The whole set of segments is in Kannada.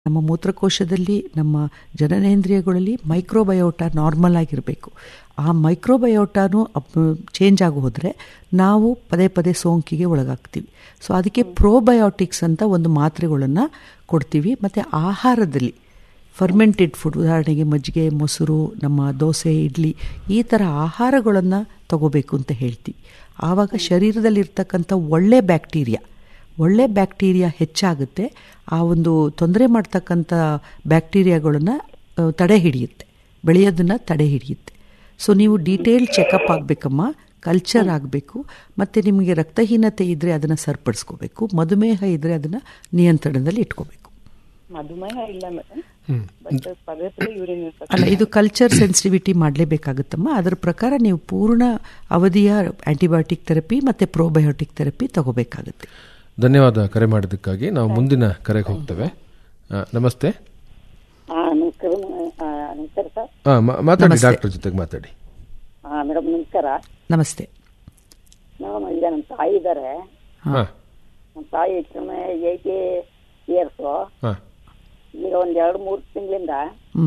ನಮ್ಮ ಮೂತ್ರಕೋಶದಲ್ಲಿ ನಮ್ಮ ಜನನೇಂದ್ರಿಯಗಳಲ್ಲಿ ಮೈಕ್ರೋಬಯೋಟ ನಾರ್ಮಲ್ ಆಗಿರಬೇಕು ಆ ಮೈಕ್ರೋಬಯೋಟಾನು ಚೇಂಜ್ ಆಗಿ ಹೋದರೆ ನಾವು ಪದೇ ಪದೇ ಸೋಂಕಿಗೆ ಒಳಗಾಗ್ತೀವಿ ಸೊ ಅದಕ್ಕೆ ಪ್ರೋಬಯೋಟಿಕ್ಸ್ ಅಂತ ಒಂದು ಮಾತ್ರೆಗಳನ್ನು ಕೊಡ್ತೀವಿ ಮತ್ತು ಆಹಾರದಲ್ಲಿ ಫರ್ಮೆಂಟೆಡ್ ಫುಡ್ ಉದಾಹರಣೆಗೆ ಮಜ್ಜಿಗೆ ಮೊಸರು ನಮ್ಮ ದೋಸೆ ಇಡ್ಲಿ ಈ ಥರ ಆಹಾರಗಳನ್ನು ತಗೋಬೇಕು ಅಂತ ಹೇಳ್ತೀವಿ ಆವಾಗ ಶರೀರದಲ್ಲಿರ್ತಕ್ಕಂಥ ಒಳ್ಳೆ ಬ್ಯಾಕ್ಟೀರಿಯಾ ಒಳ್ಳೆ ಬ್ಯಾಕ್ಟೀರಿಯಾ ಹೆಚ್ಚಾಗುತ್ತೆ ಆ ಒಂದು ತೊಂದರೆ ಮಾಡ್ತಕ್ಕಂಥ ಬ್ಯಾಕ್ಟೀರಿಯಾಗಳನ್ನು ತಡೆ ಹಿಡಿಯುತ್ತೆ ಬೆಳೆಯೋದನ್ನು ತಡೆ ಹಿಡಿಯುತ್ತೆ ಸೊ ನೀವು ಡೀಟೇಲ್ ಚೆಕಪ್ ಆಗಬೇಕಮ್ಮ ಕಲ್ಚರ್ ಆಗಬೇಕು ಮತ್ತು ನಿಮಗೆ ರಕ್ತಹೀನತೆ ಇದ್ದರೆ ಅದನ್ನು ಸರಿಪಡಿಸ್ಕೋಬೇಕು ಮಧುಮೇಹ ಇದ್ದರೆ ಅದನ್ನು ನಿಯಂತ್ರಣದಲ್ಲಿ ಇಟ್ಕೋಬೇಕು ಮಧುಮೇಹ ಇಲ್ಲ ಮೇಡಮ್ ಬಟ್ ಪದೇ ಪದೇ ಯೂರಿನ್ ಅಲ್ಲ ಇದು ಕಲ್ಚರ್ ಸೆನ್ಸಿಟಿವಿಟಿ ಮಾಡಲೇಬೇಕಾಗುತ್ತಮ್ಮ ಅದರ ಪ್ರಕಾರ ನೀವು ಪೂರ್ಣ ಅವಧಿಯ ಆಂಟಿಬಯೋಟಿಕ್ ಥೆರಪಿ ಮತ್ತು ಪ್ರೋಬಯೋಟಿಕ್ ಥೆರಪಿ ತಗೋಬೇಕಾಗುತ್ತೆ ಧನ್ಯವಾದ ಕರೆ ಮಾಡಿದ್ದಕ್ಕಾಗಿ ನಾವು ಮುಂದಿನ ಕರೆಗೆ ಹೋಗ್ತೇವೆ ಆ, ನಮಸ್ತೆ ಹಾ ನಮಸ್ಕಾರ ಆ, ನಮಸ್ಕಾರ ಸರ್ ಆ, ಮಾ- ಮಾತಾಡಿ ನಮಸ್ತೆ. ಡಾಕ್ಟರ್ ಜೊತೆಗೆ ಮಾತಾಡಿ ಹಾ ಮೇಡಮ್ ನಮಸ್ಕಾರ ನಮಸ್ತೆ ಮೇಡಮ್ ಈಗ ನಮ್ಮ ತಾಯಿ ಇದ್ದಾರೆ ಹಾ ನಮ್ಮ ತಾಯಿ ಹೆಚ್ಚು ಏಯ್ಟಿ ಇಯರ್ಸ್ ಹಾ ಈಗ ಒಂದ್ ಎರಡು ಮೂರು ತಿಂಗಳಿಂದ ಹ್ಞೂ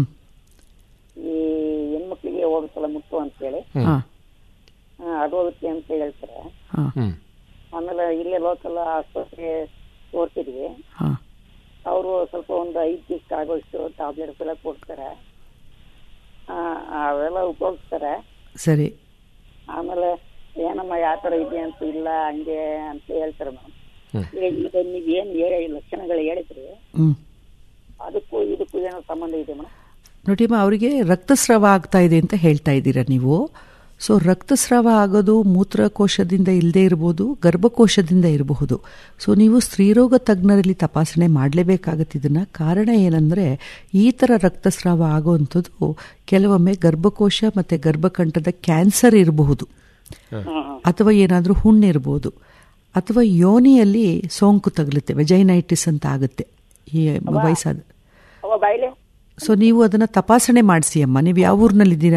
ಈ ಹೆಣ್ಮಕ್ಳಿಗೆ ಹೋಗುತ್ತಲ್ಲ ಮುಟ್ಟು ಅಂತೇಳಿ ಹಾಂ ಆ, ಅದು ಹೋಗುತ್ತೆ ಅಂತ ಹೇಳ್ತಾರೆ ಹಾಂ ಹ್ಮ್ ಆಮೇಲೆ ಇಲ್ಲೇ ಲೋಕಲ್ ಆಸ್ಪತ್ರೆ ತೋರಿಸಿದ್ವಿ ಹಾಂ ಅವರು ಸ್ವಲ್ಪ ಒಂದು ಐದು ದಿವಸ ಆಗೋಷ್ಟು ಟ್ಯಾಬ್ಲೆಟ್ಸ್ ಎಲ್ಲ ಕೊಡ್ತಾರೆ ಆ, ಅವೆಲ್ಲ ಉಪಯೋಗಿಸ್ತಾರೆ ಸರಿ ಆಮೇಲೆ ಏನಮ್ಮ ಯಾವ ಥರ ಇದೆ ಅಂತ ಇಲ್ಲ ಹಂಗೆ ಅಂತ ಹೇಳ್ತಾರೆ ಹ್ಮ್. ಮೇಡಮ್ ಈಗ ನೀವು ಏನು ಹೇಳಿ ಲಕ್ಷಣಗಳು ಹೇಳಿದ್ರಿ ಹ್ಞೂ ಅದಕ್ಕೂ ಇದಕ್ಕೂ ಏನೋ ಸಂಬಂಧ ಇದೆ ಮೇಡಮ್ ನೋಡಿಮ್ಮ ಅವರಿಗೆ ರಕ್ತಸ್ರಾವ ಆಗ್ತಾ ಇದೆ ಅಂತ ಹೇಳ್ತಾ ಇದ್ದೀರಾ ನೀವು ಸೊ ರಕ್ತಸ್ರಾವ ಆಗೋದು ಮೂತ್ರಕೋಶದಿಂದ ಇಲ್ಲದೆ ಇರ್ಬೋದು ಗರ್ಭಕೋಶದಿಂದ ಇರಬಹುದು ಸೊ ನೀವು ಸ್ತ್ರೀರೋಗ ತಜ್ಞರಲ್ಲಿ ತಪಾಸಣೆ ಮಾಡಲೇಬೇಕಾಗತ್ತೆ ಇದನ್ನು ಕಾರಣ ಏನಂದರೆ ಈ ಥರ ರಕ್ತಸ್ರಾವ ಆಗುವಂಥದ್ದು ಕೆಲವೊಮ್ಮೆ ಗರ್ಭಕೋಶ ಮತ್ತು ಗರ್ಭಕಂಠದ ಕ್ಯಾನ್ಸರ್ ಇರಬಹುದು ಅಥವಾ ಏನಾದರೂ ಹುಣ್ಣಿರ್ಬೋದು ಅಥವಾ ಯೋನಿಯಲ್ಲಿ ಸೋಂಕು ತಗಲುತ್ತೆ ವೆಜೈನೈಟಿಸ್ ಅಂತ ಆಗುತ್ತೆ ಈ ವಯಸ್ಸಾದ ಅವ ಬಾಯ್ಲೆ ಸೊ ನೀವು ಅದನ್ನು ತಪಾಸಣೆ ಮಾಡಿಸಿ ಅಮ್ಮ ನೀವು ಯಾವ ಊರಿನಲ್ಲಿದ್ದೀರಾ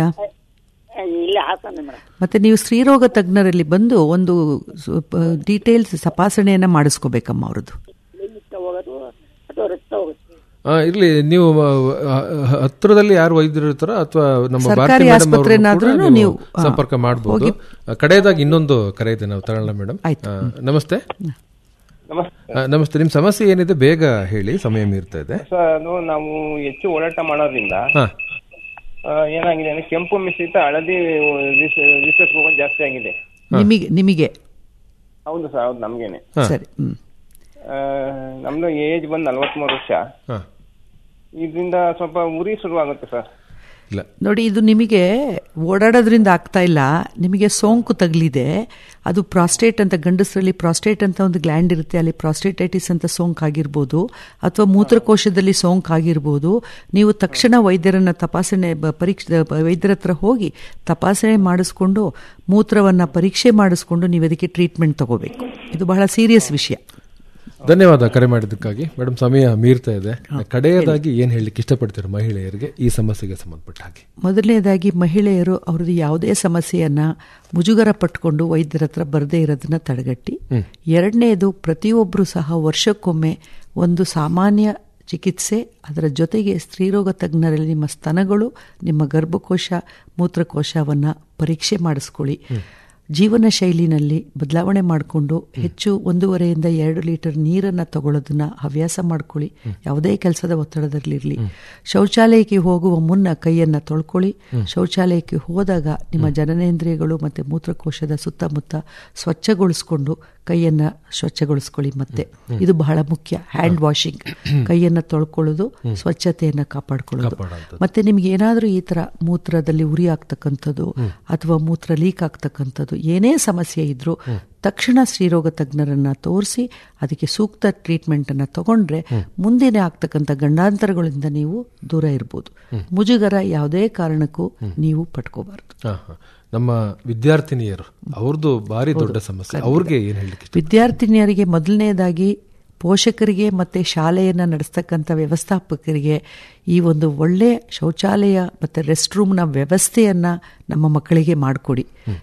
ಇಲ್ಲ ಹಾಸನ ಮೇಡಮ್ ಮತ್ತೆ ನೀವು ಸ್ತ್ರೀರೋಗ ತಜ್ಞರಲ್ಲಿ ಬಂದು ಒಂದು ಡೀಟೇಲ್ಸ್ ತಪಾಸಣೆಯನ್ನು ಮಾಡಿಸ್ಕೋಬೇಕಮ್ಮ ಅವ್ರದ್ದು ಕ್ಲಿನಿಕ್ ಹೋಗೋದು ಅಥವಾ ರಕ್ತ ಹೋಗುತ್ತೆ ಆ, ಇರ್ಲಿ ನೀವು ಆ, ಆ, ಹತ್ರದಲ್ಲಿ ಯಾರು ವೈದ್ಯರು ಇರ್ತಾರೋ ಅಥವಾ ನಮ್ಮ ಸರ್ಕಾರಿ ಭಾರತಿ ಮೇಡಮ್ ಅವ್ರನ್ನೂ ಆಸ್ಪತ್ರೆನಾದ್ರೂ ಕೂಡ ನೀವು, ನೀವು ಆ, ಸಂಪರ್ಕ ಮಾಡಬಹುದು ಹೋಗಿ- ಕಡೆಯದಾಗಿ ಇನ್ನೊಂದು ಕರೆ ಇದೆ ನಾವು ತಗೊಳ್ಳೋಣ ಮೇಡಮ್ ಆಯ್ತು. ಆ, ನಮಸ್ತೆ ನಮಸ್ತೆ ಆ, ನಮಸ್ತೆ ನಿಮ್ ಸಮಸ್ಯೆ ಏನಿದೆ ಬೇಗ ಹೇಳಿ ಸಮಯ ಮೀರ್ತಾ ಇದೆ ಸರ್ ಅದು ನಾವು ಹೆಚ್ಚು ಓಡಾಟ ಮಾಡೋದ್ರಿಂದ ಹಾ ಆ, ಏನಾಗಿದೆ ಅಂದ್ರೆ ಕೆಂಪು ಮಿಶ್ರಿತ ಹಳದಿ ರಿಸರ್ಚ್ ಹೋಗೋದು ಜಾಸ್ತಿ ಆಗಿದೆ ನಿಮಗೆ ನಿಮಗೆ ಹೌದು ಸರ್ ಹೌದು ನಮ್ಗೇನೆ ಹಾ. ಸರಿ ಹ್ಮ್ ಆ, ನಮ್ದು ಏಜ್ ಬಂದು ನಲ್ವತ್ಮೂರು ವರ್ಷ ಹಾ ಇದರಿಂದ ಸ್ವಲ್ಪ ಉರಿ ಶುರುವಾಗುತ್ತೆ ಸರ್ ಇಲ್ಲ ನೋಡಿ ಇದು ನಿಮಗೆ ಓಡಾಡೋದ್ರಿಂದ ಆಗ್ತಾ ಇಲ್ಲ ನಿಮಗೆ ಸೋಂಕು ತಗಲಿದೆ ಅದು ಪ್ರಾಸ್ಟೇಟ್ ಅಂತ ಗಂಡಸರಲ್ಲಿ ಪ್ರಾಸ್ಟೇಟ್ ಅಂತ ಒಂದು ಗ್ಲ್ಯಾಂಡ್ ಇರುತ್ತೆ ಅಲ್ಲಿ ಪ್ರಾಸ್ಟೇಟೈಟಿಸ್ ಅಂತ ಸೋಂಕು ಆಗಿರ್ಬೋದು ಅಥವಾ ಮೂತ್ರಕೋಶದಲ್ಲಿ ಸೋಂಕು ಆಗಿರ್ಬೋದು ನೀವು ತಕ್ಷಣ ವೈದ್ಯರನ್ನ ತಪಾಸಣೆ ಬ- ಪರೀಕ್ಷೆ ಬ- ವೈದ್ಯರ ಹತ್ರ ಹೋಗಿ ತಪಾಸಣೆ ಮಾಡಿಸ್ಕೊಂಡು ಮೂತ್ರವನ್ನು ಪರೀಕ್ಷೆ ಮಾಡಿಸ್ಕೊಂಡು ನೀವು ಅದಕ್ಕೆ ಟ್ರೀಟ್ಮೆಂಟ್ ತಗೋಬೇಕು ಇದು ಬಹಳ ಸೀರಿಯಸ್ ವಿಷಯ ಧನ್ಯವಾದ ಕರೆ ಮಾಡಿದ್ದಕ್ಕಾಗಿ ಮೇಡಮ್ ಸಮಯ ಮೀರ್ತಾ ಇದೆ ಕಡೆಯದಾಗಿ ಏನ್ ಹೇಳಲಿಕ್ಕೆ ಇಷ್ಟಪಡ್ತೀರಾ ಮಹಿಳೆಯರಿಗೆ ಈ ಸಮಸ್ಯೆಗೆ ಸಂಬಂಧಪಟ್ಟ ಹಾಗೆ ಮೊದಲನೇದಾಗಿ ಮಹಿಳೆಯರು ಅವ್ರದ್ದು ಯಾವುದೇ ಸಮಸ್ಯೆಯನ್ನ ಮುಜುಗರ ಪಟ್ಕೊಂಡು ವೈದ್ಯರ ಹತ್ರ ಬರದೇ ಇರೋದನ್ನ ತಡೆಗಟ್ಟಿ ಎರಡನೇದು ಪ್ರತಿಯೊಬ್ಬರು ಸಹ ವರ್ಷಕ್ಕೊಮ್ಮೆ ಒಂದು ಸಾಮಾನ್ಯ ಚಿಕಿತ್ಸೆ ಅದರ ಜೊತೆಗೆ ಸ್ತ್ರೀರೋಗ ತಜ್ಞರಲ್ಲಿ ನಿಮ್ಮ ಸ್ತನಗಳು ನಿಮ್ಮ ಗರ್ಭಕೋಶ ಮೂತ್ರಕೋಶವನ್ನು ಪರೀಕ್ಷೆ ಮಾಡಿಸ್ಕೊಳ್ಳಿ ಜೀವನ ಶೈಲಿನಲ್ಲಿ ಬದಲಾವಣೆ ಮಾಡಿಕೊಂಡು ಹೆಚ್ಚು ಒಂದೂವರೆಯಿಂದ ಎರಡು ಲೀಟರ್ ನೀರನ್ನು ತಗೊಳ್ಳೋದನ್ನ ಹವ್ಯಾಸ ಮಾಡ್ಕೊಳ್ಳಿ ಯಾವುದೇ ಕೆಲಸದ ಒತ್ತಡದಲ್ಲಿರಲಿ ಶೌಚಾಲಯಕ್ಕೆ ಹೋಗುವ ಮುನ್ನ ಕೈಯನ್ನು ತೊಳ್ಕೊಳ್ಳಿ ಶೌಚಾಲಯಕ್ಕೆ ಹೋದಾಗ ನಿಮ್ಮ ಜನನೇಂದ್ರಿಯಗಳು ಮತ್ತು ಮೂತ್ರಕೋಶದ ಸುತ್ತಮುತ್ತ ಸ್ವಚ್ಛಗೊಳಿಸ್ಕೊಂಡು ಕೈಯನ್ನು ಸ್ವಚ್ಛಗೊಳಿಸ್ಕೊಳ್ಳಿ ಮತ್ತೆ ಇದು ಬಹಳ ಮುಖ್ಯ ಹ್ಯಾಂಡ್ ವಾಷಿಂಗ್ ಕೈಯನ್ನು ತೊಳ್ಕೊಳ್ಳೋದು ಸ್ವಚ್ಛತೆಯನ್ನು ಕಾಪಾಡ್ಕೊಳ್ಳೋದು ಮತ್ತೆ ನಿಮ್ಗೆ ಏನಾದರೂ ಈ ಥರ ಮೂತ್ರದಲ್ಲಿ ಉರಿ ಆಗ್ತಕ್ಕಂಥದ್ದು ಅಥವಾ ಮೂತ್ರ ಲೀಕ್ ಆಗ್ತಕ್ಕಂಥದ್ದು ಏನೇ ಸಮಸ್ಯೆ ಇದ್ರೂ ತಕ್ಷಣ ಸ್ತ್ರೀರೋಗ ತಜ್ಞರನ್ನ ತೋರಿಸಿ ಅದಕ್ಕೆ ಸೂಕ್ತ ಟ್ರೀಟ್ಮೆಂಟ್ ಅನ್ನ ತಗೊಂಡ್ರೆ ಮುಂದಿನ ಆಗ್ತಕ್ಕಂಥ ಗಂಡಾಂತರಗಳಿಂದ ನೀವು ದೂರ ಇರ್ಬೋದು ಮುಜುಗರ ಯಾವುದೇ ಕಾರಣಕ್ಕೂ ನೀವು ಪಟ್ಕೋಬಾರ್ದು ಹಾ, ಹಾ. ನಮ್ಮ ವಿದ್ಯಾರ್ಥಿನಿಯರು ಅವ್ರದ್ದು ಭಾರಿ ದೊಡ್ಡ ಸಮಸ್ಯೆ ಅವ್ರಿಗೆ ಏನ್ ಹೇಳಲಿಕ್ಕೆ ಇಷ್ಟ ವಿದ್ಯಾರ್ಥಿನಿಯರಿಗೆ ಮೊದಲನೇದಾಗಿ ಪೋಷಕರಿಗೆ ಮತ್ತು ಶಾಲೆಯನ್ನು ನಡೆಸ್ತಕ್ಕಂಥ ವ್ಯವಸ್ಥಾಪಕರಿಗೆ ಈ ಒಂದು ಒಳ್ಳೆಯ ಶೌಚಾಲಯ ಮತ್ತು ರೆಸ್ಟ್ ರೂಮ್ನ ವ್ಯವಸ್ಥೆಯನ್ನು ನಮ್ಮ ಮಕ್ಕಳಿಗೆ ಮಾಡಿಕೊಡಿ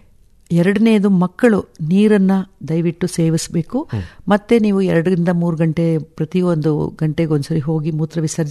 ಎರಡನೇದು ಮಕ್ಕಳು ನೀರನ್ನು ದಯವಿಟ್ಟು ಸೇವಿಸಬೇಕು ಮತ್ತೆ ನೀವು ಎರಡರಿಂದ ಮೂರು ಗಂಟೆ ಪ್ರತಿಯೊಂದು ಗಂಟೆಗೊಂದ್ಸರಿ ಹೋಗಿ ಮೂತ್ರ ವಿಸರ್ಜನೆ